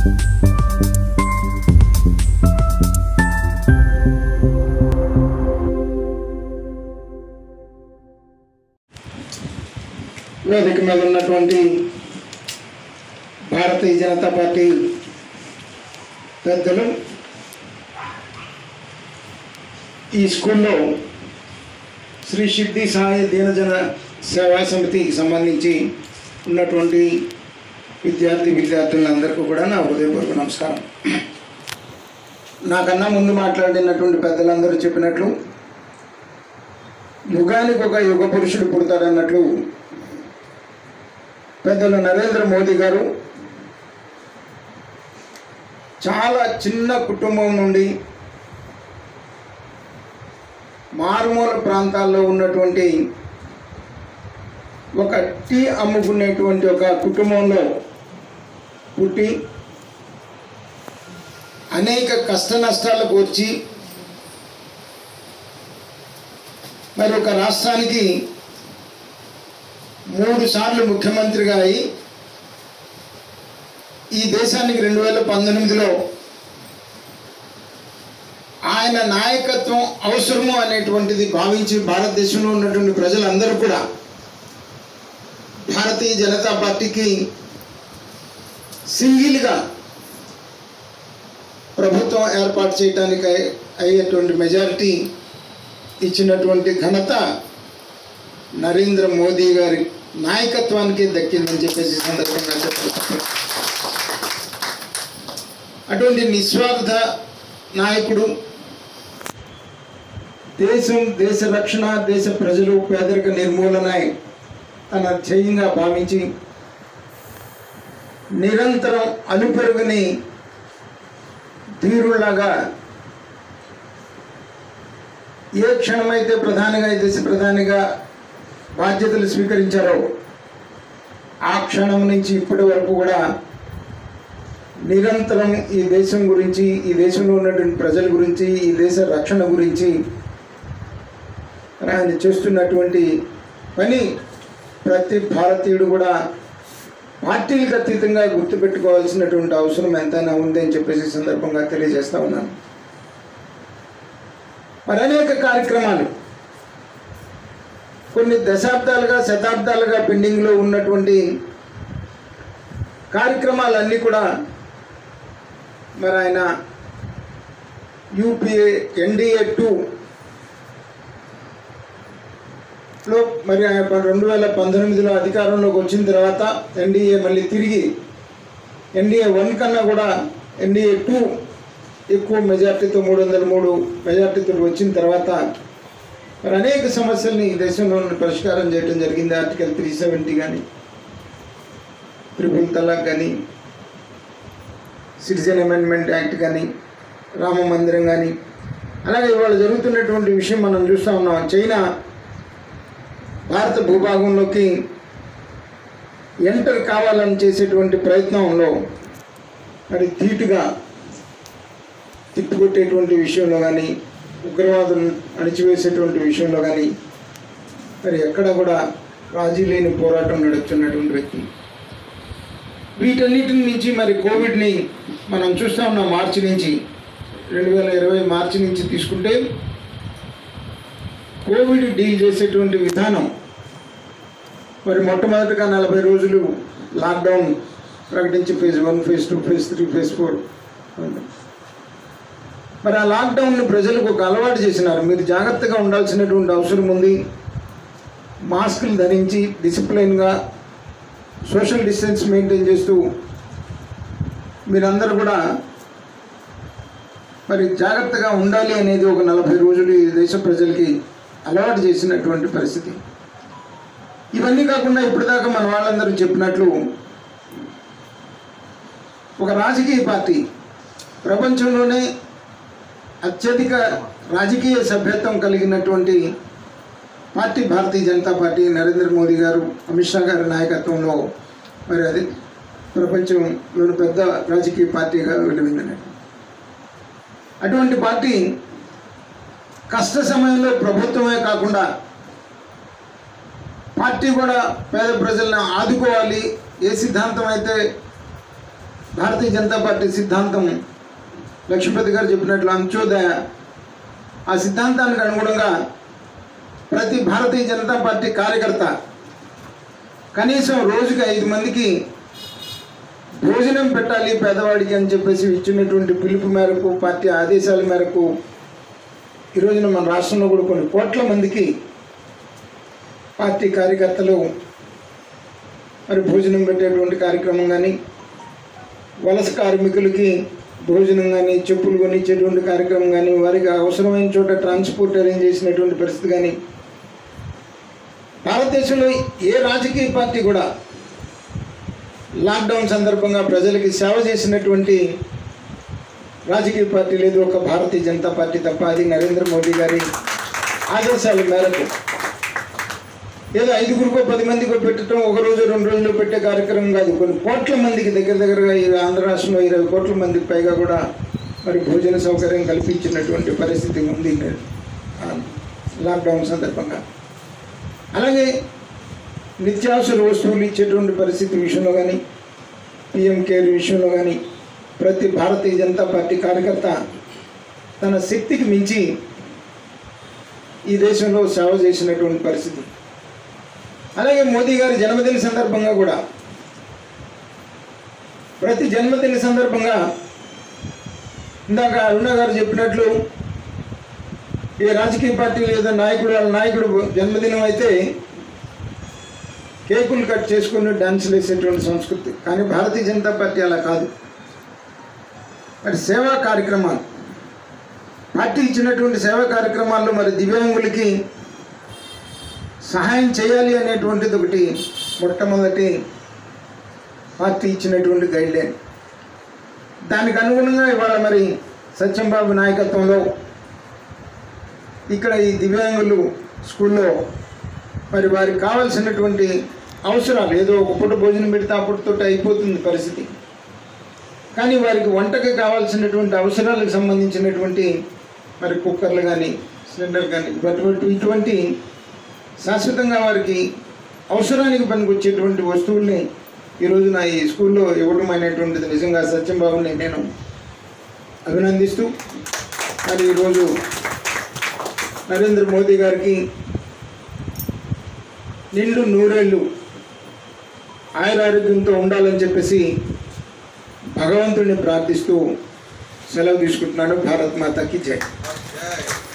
వేదిక మీద ఉన్నటువంటి భారతీయ జనతా పార్టీ పెద్దలు ఈ స్కూల్లో శ్రీ సిద్ధి సాయి దీనజన సేవా సమితికి సంబంధించి ఉన్నటువంటి విద్యార్థి విద్యార్థులందరికీ కూడా నా హృదయపూర్వక నమస్కారం నాకన్నా ముందు మాట్లాడినటువంటి పెద్దలందరూ చెప్పినట్లు యుగానికి ఒక యుగ పురుషుడు పుడతాడన్నట్లు పెద్దలు నరేంద్ర మోదీ గారు చాలా చిన్న కుటుంబం నుండి మారుమూల ప్రాంతాల్లో ఉన్నటువంటి ఒక టీ అమ్ముకునేటువంటి ఒక కుటుంబంలో పుట్టి అనేక కష్ట నష్టాలకు వచ్చి మరి ఒక రాష్ట్రానికి మూడు సార్లు ముఖ్యమంత్రిగా అయి ఈ దేశానికి రెండు వేల పంతొమ్మిదిలో ఆయన నాయకత్వం అవసరము అనేటువంటిది భావించి భారతదేశంలో ఉన్నటువంటి ప్రజలందరూ కూడా భారతీయ జనతా పార్టీకి సింగిల్గా ప్రభుత్వం ఏర్పాటు చేయడానికి అయ్యే- అయ్యేటువంటి మెజారిటీ ఇచ్చినటువంటి ఘనత నరేంద్ర మోదీ గారి నాయకత్వానికి దక్కిందని చెప్పేసి ఈ సందర్భంగా చెప్పారు అటువంటి నిస్వార్థ నాయకుడు దేశం దేశ రక్షణ దేశ ప్రజలు పేదరిక నిర్మూలన తన ధ్యేయంగా భావించి నిరంతరం అలుపెరుగుని ధీరుల్లాగా ఏ క్షణమైతే ప్రధానిగా ఈ దేశ ప్రధానిగా బాధ్యతలు స్వీకరించారో ఆ క్షణం నుంచి ఇప్పటి వరకు కూడా నిరంతరం ఈ దేశం గురించి ఈ దేశంలో ఉన్నటువంటి ప్రజల గురించి ఈ దేశ రక్షణ గురించి ఆయన చేస్తున్నటువంటి పని ప్రతి భారతీయుడు కూడా పార్టీలకు అతీతంగా గుర్తుపెట్టుకోవాల్సినటువంటి అవసరం ఎంతైనా ఉంది అని చెప్పేసి ఈ సందర్భంగా తెలియజేస్తా ఉన్నాను మరి అనేక కార్యక్రమాలు కొన్ని దశాబ్దాలుగా శతాబ్దాలుగా పెండింగ్లో ఉన్నటువంటి కార్యక్రమాలన్నీ కూడా మరి ఆయన యూపీఏ ఎన్డీఏ టూ లో మరి ఆయన రెండు వేల పంతొమ్మిదిలో అధికారంలోకి వచ్చిన తర్వాత ఎన్డీఏ మళ్ళీ తిరిగి ఎన్డీఏ వన్ కన్నా కూడా ఎన్డీఏ టూ ఎక్కువ మెజార్టీతో మూడు వందల మూడు మెజార్టీతో వచ్చిన తర్వాత మరి అనేక సమస్యల్ని ఈ దేశంలో పరిష్కారం చేయడం జరిగింది ఆర్టికల్ త్రీ సెవెంటీ కానీ త్రిపుల్ తలాక్ కానీ సిటిజన్ అమెండ్మెంట్ యాక్ట్ కానీ రామ మందిరం కానీ అలాగే ఇవాళ జరుగుతున్నటువంటి విషయం మనం చూస్తూ ఉన్నాం చైనా భారత భూభాగంలోకి ఎంటర్ కావాలని చేసేటువంటి ప్రయత్నంలో మరి ధీటుగా తిప్పికొట్టేటువంటి విషయంలో కానీ ఉగ్రవాదులు అణిచివేసేటువంటి విషయంలో కానీ మరి ఎక్కడ కూడా రాజీ లేని పోరాటం నడుపుతున్నటువంటి వ్యక్తి వీటన్నిటి నుంచి మరి కోవిడ్ని మనం చూస్తూ ఉన్నాం మార్చి నుంచి రెండు వేల ఇరవై మార్చి నుంచి తీసుకుంటే కోవిడ్ డీల్ చేసేటువంటి విధానం మరి మొట్టమొదటిగా నలభై రోజులు లాక్డౌన్ ప్రకటించి phase one phase two phase three phase four మరి ఆ లాక్డౌన్ని ప్రజలకు ఒక అలవాటు చేసినారు మీరు జాగ్రత్తగా ఉండాల్సినటువంటి అవసరం ఉంది మాస్కులు ధరించి డిసిప్లైన్గా సోషల్ డిస్టెన్స్ మెయింటైన్ చేస్తూ మీరందరూ కూడా మరి జాగ్రత్తగా ఉండాలి అనేది ఒక నలభై రోజులు ఈ దేశ ప్రజలకి అలవాటు చేసినటువంటి పరిస్థితి ఇవన్నీ కాకుండా ఇప్పటిదాకా మన వాళ్ళందరూ చెప్పినట్లు ఒక రాజకీయ పార్టీ ప్రపంచంలోనే అత్యధిక రాజకీయ సభ్యత్వం కలిగినటువంటి పార్టీ భారతీయ జనతా పార్టీ నరేంద్ర మోదీ గారు అమిత్ షా గారి నాయకత్వంలో మరి అది ప్రపంచంలోని పెద్ద రాజకీయ పార్టీగా వెలువెందినది అటువంటి పార్టీ కష్ట సమయంలో ప్రభుత్వమే కాకుండా పార్టీ కూడా పేద ప్రజలను ఆదుకోవాలి ఏ సిద్ధాంతం అయితే భారతీయ జనతా పార్టీ సిద్ధాంతం లక్ష్మీపతి గారు చెప్పినట్లు అంత్యోదయ ఆ సిద్ధాంతానికి అనుగుణంగా ప్రతి భారతీయ జనతా పార్టీ కార్యకర్త కనీసం రోజుకి ఐదు మందికి భోజనం పెట్టాలి పేదవాడికి అని చెప్పేసి ఇచ్చినటువంటి పిలుపు మేరకు పార్టీ ఆదేశాల మేరకు ఈ రోజున మన రాష్ట్రంలో కూడా కొన్ని కోట్ల మందికి పార్టీ కార్యకర్తలు మరి భోజనం పెట్టేటువంటి కార్యక్రమం కానీ వలస కార్మికులకి భోజనం కానీ చెప్పులు కొనిచ్చేటువంటి కార్యక్రమం కానీ వారికి అవసరమైన చోట ట్రాన్స్పోర్ట్ అరేంజ్ చేసినటువంటి పరిస్థితి కానీ భారతదేశంలో ఏ రాజకీయ పార్టీ కూడా లాక్డౌన్ సందర్భంగా ప్రజలకి సేవ చేసినటువంటి రాజకీయ పార్టీ లేదు ఒక భారతీయ జనతా పార్టీ తప్ప అది నరేంద్ర మోదీ గారి ఆదేశాల మేరకు ఏదో ఐదుగురికో పది మందికో పెట్టడం ఒక రోజు రెండు రోజులు పెట్టే కార్యక్రమం కాదు కొన్ని కోట్ల మందికి దగ్గర దగ్గరగా ఈ ఆంధ్ర రాష్ట్రంలో ఇరవై కోట్ల మందికి పైగా కూడా మరి భోజన సౌకర్యం కల్పించినటువంటి పరిస్థితి ఉంది ఆ లాక్డౌన్ సందర్భంగా అలాగే నిత్యావసర వస్తువులు ఇచ్చేటువంటి పరిస్థితి విషయంలో కానీ పిఎం కేర్ విషయంలో కానీ ప్రతి భారతీయ జనతా పార్టీ కార్యకర్త తన శక్తికి మించి ఈ దేశంలో సేవ చేసినటువంటి పరిస్థితి అలాగే మోదీ గారి జన్మదిన సందర్భంగా కూడా ప్రతి జన్మదిన సందర్భంగా ఇందాక అరుణ గారు చెప్పినట్లు ఏ రాజకీయ పార్టీ లేదా నాయకుడు వాళ్ళ నాయకుడు జన్మదినం అయితే కేకులు కట్ చేసుకుని డాన్సులు వేసేటువంటి సంస్కృతి కానీ భారతీయ జనతా పార్టీ అలా కాదు మరి సేవా కార్యక్రమాలు పార్టీ ఇచ్చినటువంటి సేవా కార్యక్రమాల్లో మరి దివ్యాంగులకి సహాయం చేయాలి అనేటువంటిది ఒకటి మొట్టమొదటి పార్టీ ఇచ్చినటువంటి గైడ్ లైన్ దానికి అనుగుణంగా ఇవాళ మరి సత్యంబాబు నాయకత్వంలో ఇక్కడ ఈ దివ్యాంగులు స్కూల్లో మరి వారికి కావాల్సినటువంటి అవసరాలు ఏదో ఒక పూట భోజనం పెడితే అప్పటితో అయిపోతుంది పరిస్థితి కానీ వారికి వంటకి కావాల్సినటువంటి అవసరాలకు సంబంధించినటువంటి మరి కుక్కర్లు కానీ సిలిండర్ కానీ ఇటువంటి ఇటువంటి శాశ్వతంగా వారికి అవసరానికి పనికొచ్చేటువంటి వస్తువుల్ని ఈరోజు నా ఈ స్కూల్లో ఇవ్వడం అనేటువంటిది నిజంగా సత్యంబాబుని నేను అభినందిస్తూ మరి ఈరోజు నరేంద్ర మోదీ గారికి నిండు నూరేళ్ళు ఆయురారోగ్యంతో ఉండాలని చెప్పేసి భగవంతుడిని ప్రార్థిస్తూ సెలవు తీసుకుంటున్నాను భారత్ మాతాకి జై